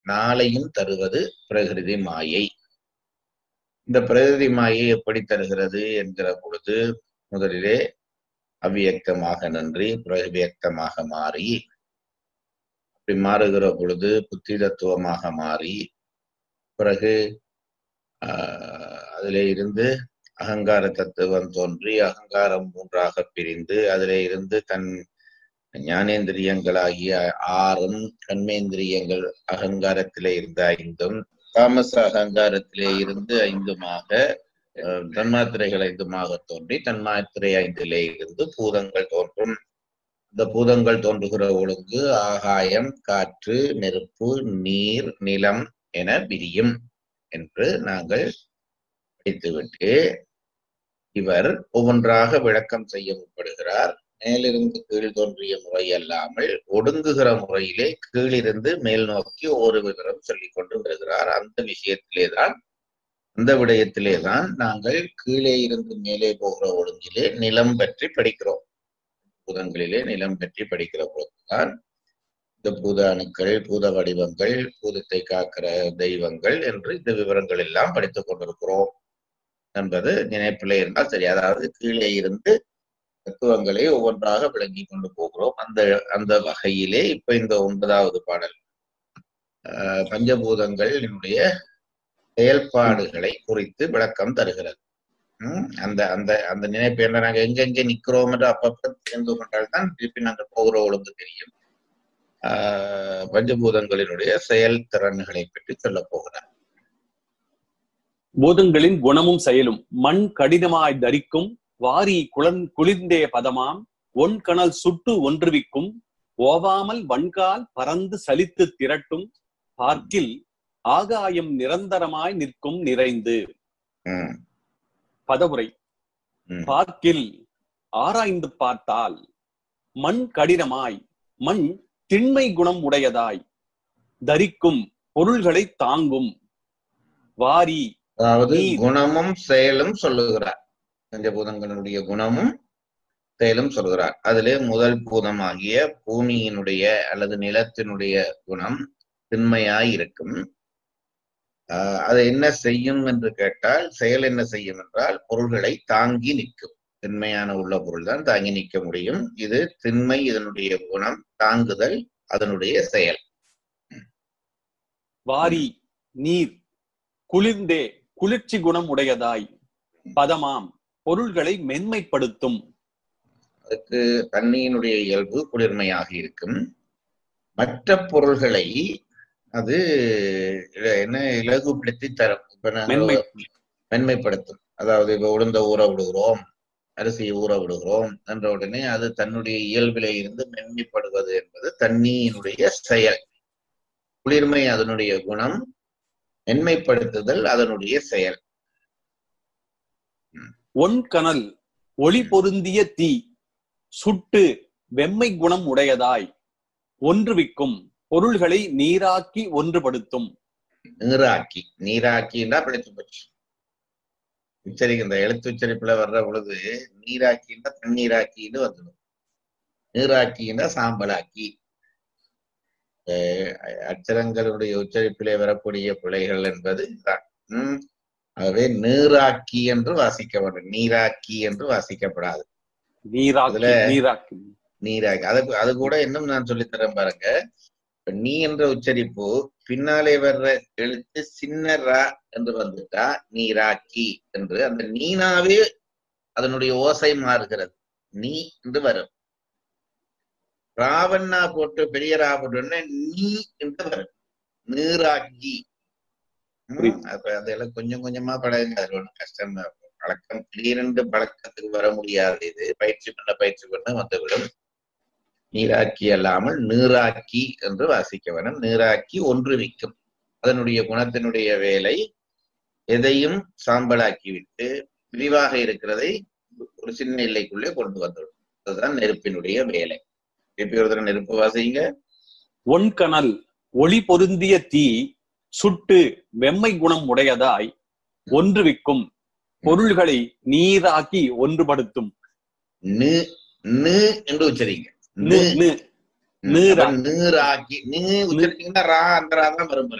நாளையும் தருவது பிரகிருதி மாயை இந்த பிரகிருதி மாயை எப்படி தருகிறது என்கிற பொழுது முதலிலே அவ்வியக்தமாக நின்றி பிரவியக்தமாக மாறி அப்படி மாறுகிற பொழுது புத்தி தத்துவமாக மாறி பிறகு ஆஹ் அதிலே இருந்து அகங்கார தத்துவம் தோன்றி அகங்காரம் மூன்றாக பிரிந்து அதிலே இருந்து தன் ஞானேந்திரியங்களாகிய ஆறும் கண்மேந்திரியங்கள் அகங்காரத்திலே இருந்து ஐந்தும் தாமச அகங்காரத்திலே இருந்து ஐந்துமாக அஹ், தன்மாத்திரைகள் ஐந்துமாக தோன்றி தன்மாத்திரை ஐந்திலே இருந்து பூதங்கள் தோன்றும் இந்த பூதங்கள் தோன்றுகிற ஒழுங்கு ஆகாயம் காற்று நெருப்பு நீர் நிலம் என விரியும் என்று நாங்கள் படித்துவிட்டு இவர் ஒவ்வொன்றாக விளக்கம் செய்ய முற்படுகிறார் மேலிருந்து கீழ் தோன்றிய முறை அல்லாமல் ஒடுங்குகிற முறையிலே கீழிருந்து மேல் நோக்கி ஒரு விவரம் சொல்லிக் கொண்டு வருகிறார் அந்த விஷயத்திலே தான் அந்த விடயத்திலே தான் நாங்கள் கீழே இருந்து மேலே போகிற ஒழுங்கிலே நிலம் பற்றி படிக்கிறோம் பூதங்களிலே நிலம் பற்றி படிக்கிற பொழுதுதான் இந்த பூத அணுக்கள் பூத வடிவங்கள் பூதத்தை காக்கிற தெய்வங்கள் என்று இந்த விவரங்கள் எல்லாம் படித்துக் கொண்டிருக்கிறோம் என்பது நினைப்பிலே இருந்தால் சரி அதாவது கீழே இருந்து தத்துவங்களை ஒவ்வொன்றாக விளங்கி கொண்டு போகிறோம் அந்த அந்த வகையிலே இப்ப இந்த ஒன்பதாவது பாடல் ஆஹ் பஞ்சபூதங்களினுடைய செயல்பாடுகளை குறித்து விளக்கம் தருகிறது உம் அந்த அந்த அந்த நினைப்பு என்ன நாங்க எங்கெங்க நிக்கிறோம் என்று அப்பப்ப தெரிந்து கொண்டால்தான் திருப்பி நாங்கள் போகிற ஒழுங்கு தெரியும் ஆஹ் பஞ்சபூதங்களினுடைய செயல்திறன்களை பற்றி சொல்ல போகிறார் பூதங்களின் குணமும் செயலும் மண் கடினமாய் தரிக்கும் வாரி குளன் குளிர்ந்தே பதமாம் ஒன் கணல் சுட்டு ஒன்றுவிக்கும் ஓவாமல் வன்கால் பறந்து சலித்து திரட்டும் பார்க்கில் ஆகாயம் நிரந்தரமாய் நிற்கும் நிறைந்து உம் பதவுரை உம் பார்க்கில் ஆராய்ந்து பார்த்தால் மண் கடினமாய் மண் திண்மை குணம் உடையதாய் தரிக்கும் பொருள்களை தாங்கும் வாரி அதாவது நீர். குணமும் செயலும் சொல்லுகிறார் பஞ்சபூதங்களுடைய குணமும் செயலும் சொல்கிறார் அதிலே முதல் பூதமாகிய பூமியினுடைய அல்லது நிலத்தினுடைய குணம் திண்மையாய் இருக்கும் ஆஹ் அது என்ன செய்யும் என்று கேட்டால் செயல் என்ன செய்யும் என்றால் பொருள்களை தாங்கி நிற்கும் திண்மையான உள்ள பொருள் தான் தாங்கி நிற்க முடியும் இது திண்மை இதனுடைய குணம் தாங்குதல் அதனுடைய செயல் வாரி நீர் குளிர்ந்தே குளிர்ச்சி குணம் உடையதாய் பதமாம் பொருள்களை மென்மைப்படுத்தும் அதுக்கு தண்ணியினுடைய இயல்பு குளிர்மையாக இருக்கும் மற்ற பொருள்களை அது இல- என்ன இலகுபடுத்தி தரும் இப்ப நாங்க மென்மை மென்மைப்படுத்தும் அதாவது இப்ப உளுந்த ஊற விடுகிறோம் அரிசியை ஊற விடுகிறோம் என்ற உடனே அது தன்னுடைய இயல்பிலே இருந்து மென்மைப்படுவது என்பது தண்ணியினுடைய செயல் குளிர்மை அதனுடைய குணம் மென்மைப்படுத்துதல் அதனுடைய செயல் ஒன் கனல் ஒளி பொருந்திய தீ சுட்டு வெம்மை குணம் உடையதாய் ஒன்றுவிக்கும் பொருள்களை நீராக்கி ஒன்றுபடுத்தும் நீராக்கி நீராக்கின்னா பிழைச்சு போச்சு உச்சரிக்க இந்த எழுத்து உச்சரிப்புல வர்ற பொழுது நீராக்கின்னா தண்ணீராக்கின்னு வந்துடும் நீராக்கின்னா சாம்பலாக்கி அஹ் அச்சரங்களுடைய உச்சரிப்பிலே வரக்கூடிய பிழைகள் என்பது இதுதான் உம் ஆகவே நீராக்கி என்று வாசிக்க வேண்டும் நீராக்கி என்று வாசிக்கப்படாது நீராக்கி அதுல- நீராக்கி நீராக்கி அது அது கூட இன்னும் நான் சொல்லித்தரேன் பாருங்க இப்ப நீ என்ற உச்சரிப்பு பின்னாலே வர்ற எழுத்து சின்ன ரா என்று வந்துட்டா நீராக்கி என்று அந்த நீனாவே அதனுடைய ஓசை மாறுகிறது நீ என்று வரும் ராவண்ணா போட்டு பெரிய ரா போட்டோன்னா நீ என்று வரும் நீராக்கி ம், புரியுது. அப்ப அதெல்லாம் கொஞ்சம் கொஞ்சமா பழகுங்க அது ஒன்றும் கஷ்டம் தான். பழக்கம் திடீரென்று பழக்கத்துக்கு வர முடியாது இது பயிற்சி பண்ண பயிற்சி பண்ண வந்துவிடும் நீராக்கி அல்லாமல் நீராக்கி என்று வாசிக்க வேண்டும் நீராக்கி ஒன்றுவிக்கும் அதனுடைய குணத்தினுடைய வேலை எதையும் சாம்பலாக்கி விட்டு விரிவாக இருக்கிறதை ஒரு சின்ன எல்லைக்குள்ளே கொண்டு வந்துவிடும் அதுதான் நெருப்பினுடைய வேலை திருப்பி ஒரு தடவை நெருப்பு வாசிங்க ஒன் கனல் ஒளி பொருந்திய தீ சுட்டு வெம்மை குணம் உடையதாய் ஒன்றுவிக்கும் பொருள்களை நீராக்கி ஒன்றுபடுத்தும் நு நு என்று உச்சரிங்க நு, நு நு. ம், நீரா- அப்ப நீராக்கி நீ உச்சரிச்சீங்கன்னா ரா அந்த ரா தான் வரும்